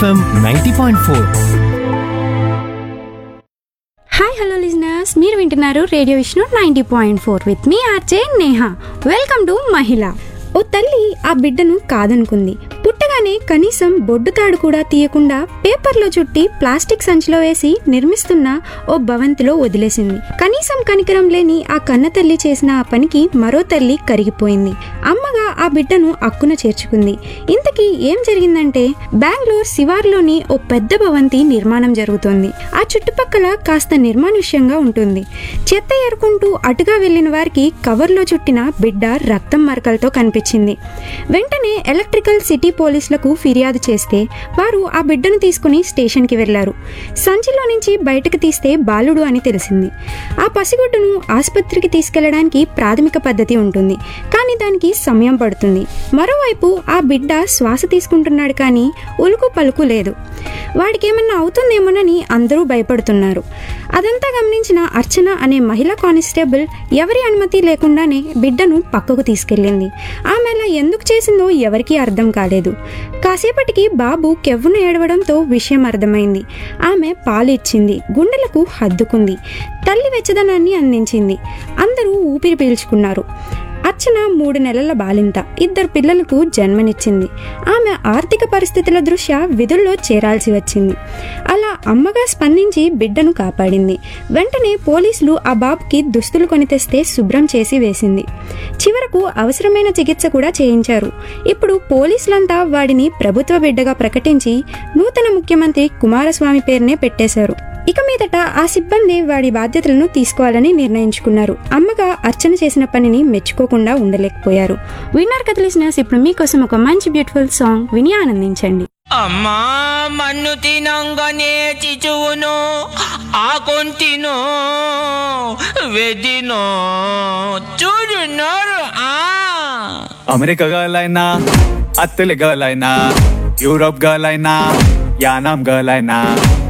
FM ninety point four hi hello listeners మీరు వింటున్నారు radio Vishnu ninety point four with మీ RJ Neha welcome to మహిళ ఓ తల్లి ఆ బిడ్డను కాదనుకుంది పుట్టగానే కనీసం బొడ్డు తాడు కూడా తీయకుండా పేపర్లో చుట్టి ప్లాస్టిక్ సంచిలో వేసి నిర్మిస్తున్న ఓ భవంతిలో వదిలేసింది కనీసం కనికరం లేని ఆ కన్న తల్లి చేసిన ఆ పనికి మరో తల్లి కరిగిపోయింది అమ్మగా ఆ బిడ్డను అక్కున చేర్చుకుంది ఇంతకీ ఏం జరిగిందంటే బెంగళూరు శివార్లోని ఓ పెద్ద భవంతి నిర్మాణం జరుగుతోంది ఆ చుట్టుపక్కల కాస్త నిర్మానుష్యంగా ఉంటుంది చెత్త ఏరుకుంటూ అటుగా వెళ్లిన వారికి కవర్లో చుట్టిన బిడ్డ రక్తం మరకలతో కనిపించింది వెంటనే ఎలక్ట్రికల్ సిటీ పోలీసులకు ఫిర్యాదు చేస్తే వారు ఆ బిడ్డను తీసుకుని స్టేషన్కి వెళ్లారు సంచిలో నుంచి బయటకు తీస్తే బాలుడు అని తెలిసింది ఆ పసిగుడ్డును ఆసుపత్రికి తీసుకెళ్లడానికి ప్రాథమిక పద్ధతి ఉంటుంది కానీ దానికి సమయం పడుతుంది మరోవైపు ఆ బిడ్డ శ్వాస తీసుకుంటున్నాడు కానీ ఉలుకు పలుకు లేదు వాడికి ఏమన్నా అవుతుందేమోనని అందరూ భయపడుతున్నారు అదంతా గమనించిన అర్చన అనే మహిళా కానిస్టేబుల్ ఎవరి అనుమతి లేకుండానే బిడ్డను పక్కకు తీసుకెళ్ళింది ఆమె అలా ఎందుకు చేసిందో ఎవరికీ అర్థం కాలేదు కాసేపటికి బాబు కెవ్వున ఏడవడంతో విషయం అర్థమైంది ఆమె పాలు ఇచ్చింది గుండెలకు హద్దుకుంది తల్లి వెచ్చదనాన్ని అందించింది అందరూ ఊపిరి పీల్చుకున్నారు అర్చన మూడు నెలల బాలింత ఇద్దరు పిల్లలకు జన్మనిచ్చింది ఆమె ఆర్థిక పరిస్థితుల దృష్ట్యా విధుల్లో చేరాల్సి వచ్చింది అలా అమ్మగా స్పందించి బిడ్డను కాపాడింది వెంటనే పోలీసులు ఆ బాబుకి దుస్తులు కొని తెస్తే శుభ్రం చేసి వేసింది చివరకు అవసరమైన చికిత్స కూడా చేయించారు ఇప్పుడు పోలీసులంతా వాడిని ప్రభుత్వ బిడ్డగా ప్రకటించి నూతన ముఖ్యమంత్రి కుమారస్వామి పేరునే పెట్టేశారు ఇక మీదట ఆ సిబ్బంది వాడి బాధ్యతలను తీసుకోవాలని నిర్ణయించుకున్నారు అమ్మగా అర్చన చేసిన పనిని మెచ్చుకోకుండా ఉండలేకపోయారు విన్నర్ కథ listeners, ఇప్పుడు మీకోసం ఒక మంచి బ్యూటిఫుల్ సాంగ్ విని ఆనందించండి అమ్మా మన్ను తినంగానే చిచువును ఆకొంటిను వెదినో చూడు నోరు ఆ అమెరికా గర్ల్ అయినా అత్తలి గర్ల్ అయినా యూరోప్ గర్ల్ అయినా యానాం గర్ల్ అయినా